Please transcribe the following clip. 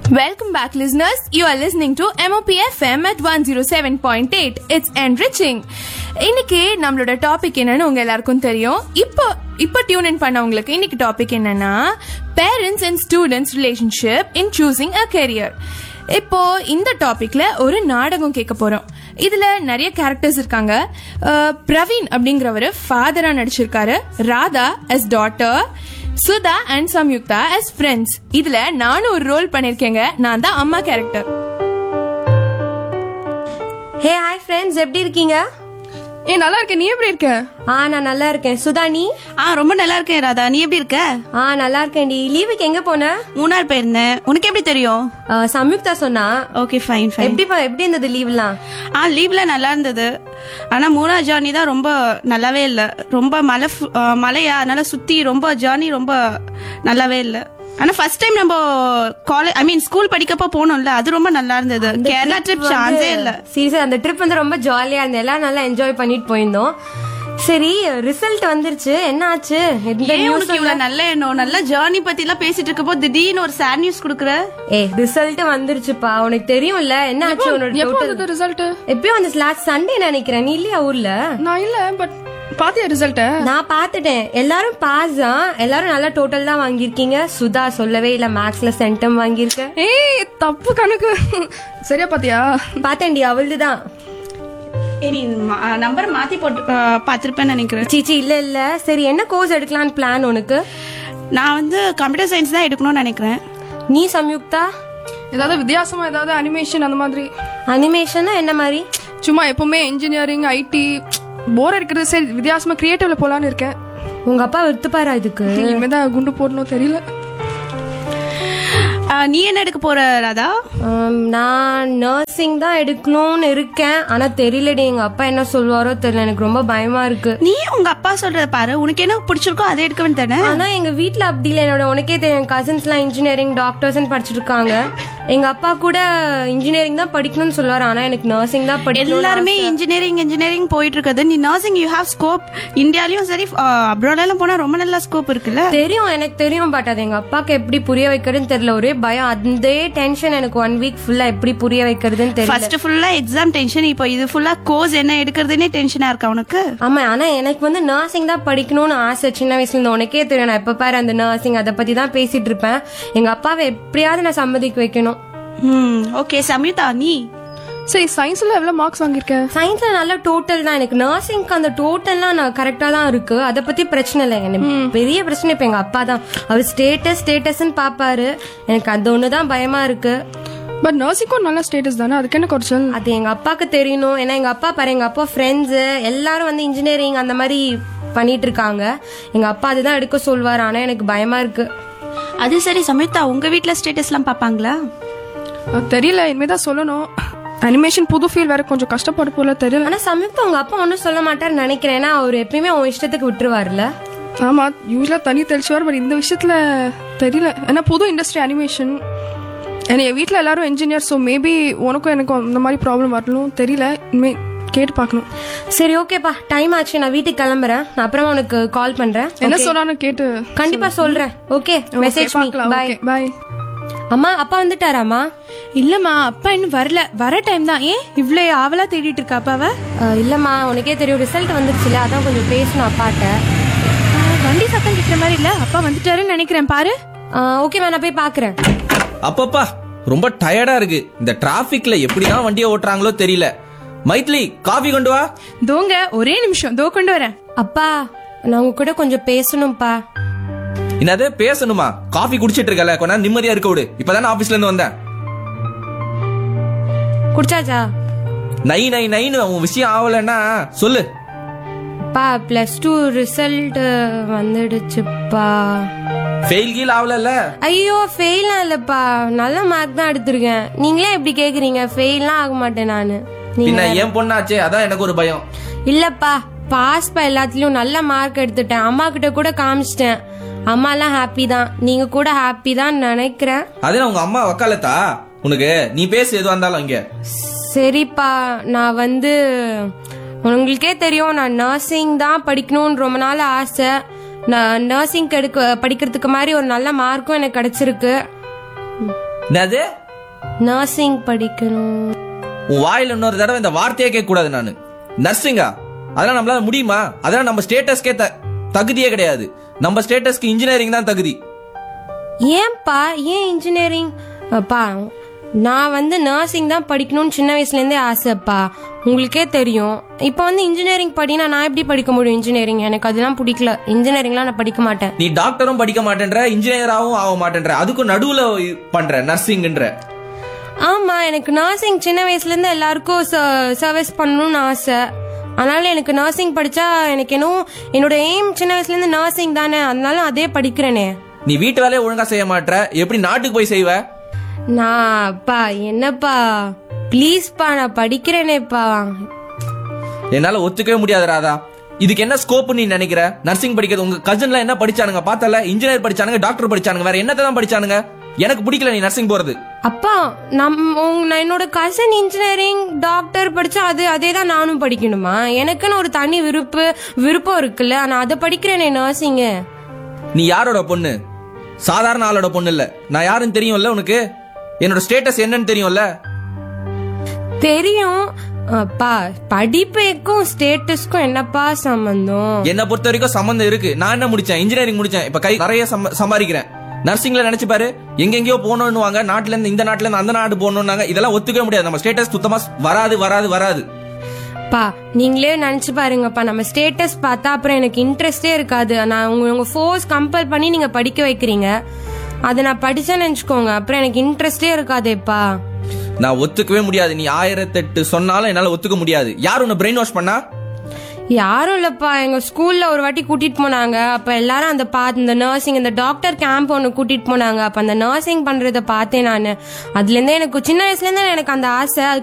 Welcome back, listeners. You are listening to MOPFM at 107.8. It's enriching. இன்னைக்கு நம்மளோட topic என்னன்னு உங்க எல்லாருக்கும் தெரியும் இப்போ இப்போ டியூன் இன் பண்ணவங்களுக்கு இன்னைக்கு டாபிக் என்னன்னா parents and students relationship in choosing a career இப்போ இந்த டாபிக்ல ஒரு நாடகம் கேட்க போறோம் இதுல நிறைய கேரக்டர்ஸ் இருக்காங்க அஹ், பிரவீன் அப்படிங்கிறவரு ஃபாதரா நடிச்சிருக்காரு Radha as daughter Sudha and Samyuktha as friends இதுல நானும் ஒரு ரோல் பண்ணிருக்கேங்க நான் தான் அம்மா கேரக்டர் ஹே ஹாய் ஃப்ரெண்ட்ஸ் எப்படி இருக்கீங்க ஏ நல்லா இருக்க நீ எப்படி இருக்க ஆ நான் நல்லா இருக்கேன் சுதா நீ ஆ ரொம்ப நல்லா இருக்கேன் ராதா நீ எப்படி இருக்க ஆ நல்லா இருக்கேன்டி லீவுக்கு எங்க போன மூணார் போயிருந்தேன் உனக்கு எப்படி தெரியும் ஆ, சம்யுக்தா சொன்னா ஓகே ஃபைன் ஃபைன் எப்படி பா- எப்படி இருந்தது லீவ்லாம் ஆ லீவ்ல நல்லா இருந்தது ஆனா மூணார் ஜேர்னி தான் ரொம்ப நல்லாவே இல்ல ரொம்ப மலை ஃபு- ஆ, மலையா அதனால சுத்தி ரொம்ப ஜேர்னி ரொம்ப நல்லாவே இல்ல ஆனா ஃபர்ஸ்ட் டைம் நம்ம காலேஜ் ஐ மீன் ஸ்கூல் படிக்கப்போ போனோம்ல அது ரொம்ப நல்லா இருந்தது கேரளா ட்ரிப் சான்ஸே இல்ல சீரியஸா அந்த ட்ரிப் வந்து ரொம்ப ஜாலியா இருந்தது எல்லாரும் நல்லா என்ஜாய் பண்ணிட்டு போயிருந்தோம் சரி ரிசல்ட் வந்துருச்சு என்ன ஆச்சு எந்த ஏன் நியூஸ் உனக்கு இவ்வளவு நல்ல எண்ணம் நல்ல ஜேர்னி பத்தி எல்லாம் பேசிட்டு இருக்கப்போ திடீர்னு ஒரு சேட் நியூஸ் குடுக்குற ஏ ரிசல்ட் வந்துருச்சுப்பா உனக்கு தெரியும்ல என்ன ஆச்சு உன்னோட எப்போ total? வந்தது ரிசல்ட் எப்பயும் வந்து லாஸ்ட் சண்டே நினைக்கிறேன் நீ இல்லையா ஊர்ல நான் இல்ல பட் பாத்தியா ரிசல்ட்ட நான் பார்த்துட்டேன் எல்லாரும் பாஸ் தான் எல்லாரும் நல்ல டோட்டல் தான் வாங்கியிருக்கீங்க சுதா சொல்லவே இல்ல மேக்ஸ்ல சென்டம் வாங்கியிருக்க ஏய் தப்பு கணக்கு சரியா பாத்தியா பார்த்தேன்டி அவள்து தான் ஏய், நீ நம்பர் மாத்தி போட்டு ஆ, பாத்திருப்பேன்னு நினைக்கிறேன் சீச்சி இல்ல இல்ல சரி என்ன கோர்ஸ் எடுக்கலாம்னு பிளான் உனக்கு நான் வந்து கம்ப்யூட்டர் சயின்ஸ் தான் எடுக்கணும்னு நினைக்கிறேன் நீ சம்யுக்தா ஏதாவது வித்தியாசமா ஏதாவது அனிமேஷன் அந்த மாதிரி அனிமேஷனா என்ன மாதிரி சும்மா எப்பவுமே இன்ஜினியரிங் ஐடி போர் அடிக்கிறது சரி வித்தியாசமா கிரியேட்டிவ்ல போலான்னு இருக்கேன் உங்க அப்பா விருத்துப்பாரா இதுக்கு இனிமேதான் குண்டு போடணும் தெரியல ஆ, நீ என்ன எடுக்க போற ராதா ஆம், நான் நர்சிங் தான் எடுக்கணும்னு இருக்கேன் ஆனா தெரியலடி எங்க அப்பா என்ன சொல்லுவாரோ தெரியல எனக்கு ரொம்ப பயமா இருக்கு நீ உங்க அப்பா சொல்றத பாரு உனக்கு என்ன பிடிச்சிருக்கோ அதை எடுக்க வேண்டியதானே ஆனா எங்க வீட்ல அப்படி இல்ல என்னோட உனக்கே தெரியும் கசின்ஸ் எல்லாம் இன்ஜினியரிங் டாக்டர்ஸ் படிச்சிட்டு இருக்காங்க எங்க அப்பா கூட இன்ஜினியரிங் தான் படிக்கணும்னு சொல்லுவாரு ஆனா எனக்கு நர்சிங் தான் படிக்கணும் எல்லாருமே இன்ஜினியரிங் இன்ஜினியரிங் போயிட்டு இருக்குது நீ நர்சிங் யூ ஹேவ் ஸ்கோப் இந்தியாலயும் சரி அப்ராட் எல்லாம் போனா ரொம்ப நல்ல ஸ்கோப் இருக்குல்ல தெரியும் எனக்கு தெரியும் பட் அது எங்க அப்பாக்கு எப்படி புரிய வைக்கிறதுன்னு தெரியல ஒரே பயம் அந்த டென்ஷன் எனக்கு ஒன் வீக் ஃபுல்லா எப்படி புரிய வைக்கிறதுன்னு தெரியல ஃபர்ஸ்ட் ஃபுல்லா எக்ஸாம் டென்ஷன் இப்போ இது ஃபுல்லா கோர்ஸ் என்ன எடுக்கிறதுனே டென்ஷனா இருக்கா உனக்கு ஆமா ஆனா எனக்கு வந்து நர்சிங் தான் படிக்கணும்னு ஆசை சின்ன வயசுல இருந்து உனக்கே தெரியும் நான் எப்ப பாரு அந்த நர்சிங் அதை பத்தி தான் பேசிட்டு இருப்பேன் எங்க அப்பாவை எப்படியாவது நான் சம்மதிக்க வைக்கணும் ம் ஓகே சம்யுதா நீ சரி சயின்ஸ்ல எவ்வளவு மார்க்ஸ் வாங்கியிருக்க சயின்ஸ்ல நல்ல டோட்டல் தான் எனக்கு நர்சிங்க்கு அந்த டோட்டல்லாம் நான் கரெக்டா தான் இருக்கு அதை பத்தி பிரச்சனை இல்லை எனக்கு பெரிய பிரச்சனை இப்ப எங்க அப்பா தான் அவர் ஸ்டேட்டஸ் ஸ்டேட்டஸ்ன்னு பாப்பாரு எனக்கு அது ஒண்ணுதான் பயமா இருக்கு பட் நர்சிங்கும் நல்ல ஸ்டேட்டஸ் தானே அதுக்கு என்ன குறைச்சல் அது எங்க அப்பாக்கு தெரியணும் ஏன்னா எங்க அப்பா பாரு எங்க அப்பா ஃப்ரெண்ட்ஸ் எல்லாரும் வந்து இன்ஜினியரிங் அந்த மாதிரி பண்ணிட்டு இருக்காங்க எங்க அப்பா அதுதான் எடுக்க சொல்வாரு ஆனா எனக்கு பயமா இருக்கு அது சரி சம்யுக்தா உங்க வீட்ல ஸ்டேட்டஸ் எல்லாம் பாப்பாங்களா அது தெரியல இனிமேதான் சொல்லணும் அனிமேஷன் புது ஃபீல் வேற கொஞ்சம் கஷ்டப்பட போல தெரியல ஆனா சமீபம் உங்க அப்பா ஒன்னும் சொல்ல மாட்டாருன்னு நினைக்கிறேன் ஏன்னா அவர் எப்பயுமே உன் இஷ்டத்துக்கு விட்டுருவாருல ஆமா யூஸ்வலா தனி தெளிச்சுவார் பட் இந்த விஷயத்துல தெரியல ஏன்னா புது இண்டஸ்ட்ரி அனிமேஷன் ஏன்னா என் வீட்டில் எல்லாரும் இன்ஜினியர் ஸோ மேபி உனக்கும் எனக்கும் இந்த மாதிரி ப்ராப்ளம் வரணும் தெரியல இனிமே கேட்டு பார்க்கணும் சரி ஓகேப்பா டைம் ஆச்சு நான் வீட்டுக்கு கிளம்புறேன் நான் அப்புறமா உனக்கு கால் பண்றேன் என்ன சொன்னான்னு கேட்டு கண்டிப்பா சொல்றேன் ஓகே மெசேஜ் பார்க்கலாம் பாய் ஓகே பாய் அம்மா அப்பா வந்துட்டாராமா இல்லம்மா அப்பா இன்னும் வரல வர டைம் தான் ஏன் இவ்ளோ ஆவலா தேடிட்டு இருக்கா அப்பாவ அஹ், இல்லம்மா உனக்கே தெரியும் ரிசல்ட் வந்துருச்சுல அதான் கொஞ்சம் பேசணும் அப்பாட்ட ஆ, வண்டி சத்தம் கேட்கிற மாதிரி இல்ல அப்பா வந்துட்டாருன்னு நினைக்கிறேன் பாரு ஓகேம்மா நான் போய் பாக்குறேன் அப்பப்பா ரொம்ப டயர்டா இருக்கு இந்த டிராபிக்ல எப்படிதான் வண்டியை ஓட்டுறாங்களோ தெரியல மைத்லி காஃபி கொண்டு வா தோங்க ஒரே நிமிஷம் தோ கொண்டு வரேன் அப்பா நான் உங்க கூட கொஞ்சம் பேசணும்ப்பா என்னது பேசணுமா காஃபி குடிச்சிட்டு இருக்கல கொஞ்ச நேரம் நிம்மதியா இருக்க விடு இப்பதானே ஆபீஸ்ல இருந்து வந்தேன் குடிச்சாச்சா நை நை நைன்னு உன் விஷயம் ஆகலன்னா சொல்லு அப்பா பிளஸ் டூ ரிசல்ட் வந்துடுச்சுப்பா ஃபெயில் கீல் ஆகலல்ல ஐயோ ஃபெயிலாம் இல்லப்பா நல்ல மார்க் தான் எடுத்திருக்கேன் நீங்களே எப்படி கேக்குறீங்க ஃபெயில்லாம் ஆக மாட்டேன் நானு நீங்க பின்ன ஏன் பொண்ணாச்சே அதான் எனக்கு ஒரு பயம் இல்லப்பா பாஸ் பா எல்லாத்துலயும் நல்ல மார்க் எடுத்துட்டேன் அம்மா கிட்ட கூட காமிச்சிட்டேன் அம்மா எல்லாம் ஹாப்பி தான் நீங்க கூட ஹாப்பி தான் நினைக்கிறேன் அதே உங்க அம்மா வக்காலத்தா உனக்கு நீ பேசு எதுவா இருந்தாலும் இங்க சரிப்பா நான் வந்து உங்களுக்கே தெரியும் நான் நர்சிங் தான் படிக்கணும்னு ரொம்ப நாள் ஆசை நான் நர்சிங் எடுக்க படிக்கிறதுக்கு மாதிரி ஒரு நல்ல மார்க்கும் எனக்கு கிடைச்சிருக்கு என்னது நர்சிங் படிக்கணும் உன் வாயில இன்னொரு தடவை இந்த வார்த்தையே கேட்க கூடாது நானு நர்சிங்கா அதெல்லாம் நம்மளால முடியுமா அதெல்லாம் நம்ம ஸ்டேட்டஸ்க்கே த- தகுதியே கிடையாது நம்ம ஸ்டேட்டஸ்க்கு இன்ஜினியரிங் தான் தகுதி ஏன்பா ஏன் இன்ஜினியரிங் அப்பா நான் வந்து நர்சிங் தான் படிக்கணும்னு சின்ன வயசுலேருந்தே ஆசைப்பா உங்களுக்கே தெரியும் இப்போ வந்து இன்ஜினியரிங் படினா நான் எப்படி படிக்க முடியும் இன்ஜினியரிங் எனக்கு அதெல்லாம் பிடிக்கல இன்ஜினியரிங்லாம் நான் படிக்க மாட்டேன் நீ டாக்டரும் படிக்க மாட்டேன்ற இன்ஜினியராகவும் ஆக மாட்டேன்ற அதுக்கும் நடுவுல இ- பண்ற நர்சிங்ன்ற ஆமா எனக்கு நர்சிங் சின்ன வயசுலேருந்து எல்லாருக்கும் சர்வீஸ் பண்ணணும்னு ஆசை அதனால எனக்கு நர்சிங் படிச்சா எனக்கு என்னவோ என்னோட எய்ம் சின்ன வயசுலேருந்து நர்சிங் தானே அதனால அதே படிக்கிறேனே நீ வீட்டு வேலையை ஒழுங்கா செய்ய மாட்ற எப்படி நாட்டுக்கு போய் செய்வ நான் அப்பா என்னப்பா ப்ளீஸ்ப்பா நான் படிக்கிறேனேப்பா என்னால ஒத்துக்கவே முடியாது ராதா இதுக்கு என்ன ஸ்கோப் நீ நினைக்கிற நர்சிங் படிக்கிறது உங்க கசின்ல என்ன படிச்சானுங்க பார்த்தல இன்ஜினியர் படிச்சானுங்க டாக்டர் படிச்சானுங்க வேற என்னத்தை தான் படிச்சானுங்க எனக்கு பிடிக்கல நீ நர்சிங் போறது அப்பா நம் உங்க- நான் என்னோட கசன் இன்ஜினியரிங் டாக்டர் படிச்சா அது அதே தான் நானும் படிக்கணுமா எனக்குன்னு ஒரு தனி விருப்பு விருப்பம் இருக்குல்ல நான் அதை படிக்கிறேனே நர்சிங்கு நீ யாரோட பொண்ணு சாதாரண ஆளோட பொண்ணு இல்ல நான் யாருன்னு தெரியும்ல உனக்கு என்னோட ஸ்டேட்டஸ் என்னன்னு தெரியும்ல தெரியும் அப்பா படிப்புக்கும் ஸ்டேட்டஸ்க்கும் என்னப்பா சம்பந்தம் என்ன பொறுத்த வரைக்கும் சம்மந்தம் இருக்கு நான் என்ன முடிச்சேன் இன்ஜினியரிங் முடிச்சேன் இப்ப கை நிறைய சம்ம- சம்பாதிக்கிறேன் நர்சிங்ல நினைச்சு பாரு எங்கெங்கயோ போகணும்னுவாங்க நாட்டுல இருந்து இந்த நாட்டுல இருந்து அந்த நாடு போகணும்னாங்க இதெல்லாம் ஒத்துக்கவே முடியாது நம்ம ஸ்டேட்டஸ் சுத்தமா வராது வராது வராது பா நீங்களே நினைச்சு பாருங்கப்பா நம்ம ஸ்டேட்டஸ் பார்த்தா அப்புறம் எனக்கு இன்ட்ரெஸ்டே இருக்காது நான் உங்க உங்க ஃபோர்ஸ் கம்பல் பண்ணி நீங்க படிக்க வைக்கிறீங்க அதை நான் படிச்சேன்னு நினைச்சுக்கோங்க அப்புறம் எனக்கு இன்ட்ரெஸ்டே இருக்காதேப்பா நான் ஒத்துக்கவே முடியாது நீ ஆயிரத்தெட்டு சொன்னாலும் என்னால ஒத்துக்க முடியாது யார் உன்னை பிரெயின் வாஷ் பண்ணா யாரும் இல்லப்பா எங்க ஸ்கூல்ல ஒரு வாட்டி கூட்டிட்டு போனாங்க அப்ப எல்லாரும் அந்த பா இந்த நர்சிங் இந்த டாக்டர் கேம்ப் ஒன்று கூட்டிட்டு போனாங்க அப்ப அந்த நர்சிங் பண்றத பார்த்தேன் நான் அதுல இருந்தே எனக்கு சின்ன வயசுல இருந்தே எனக்கு அந்த ஆசை அதுக்கு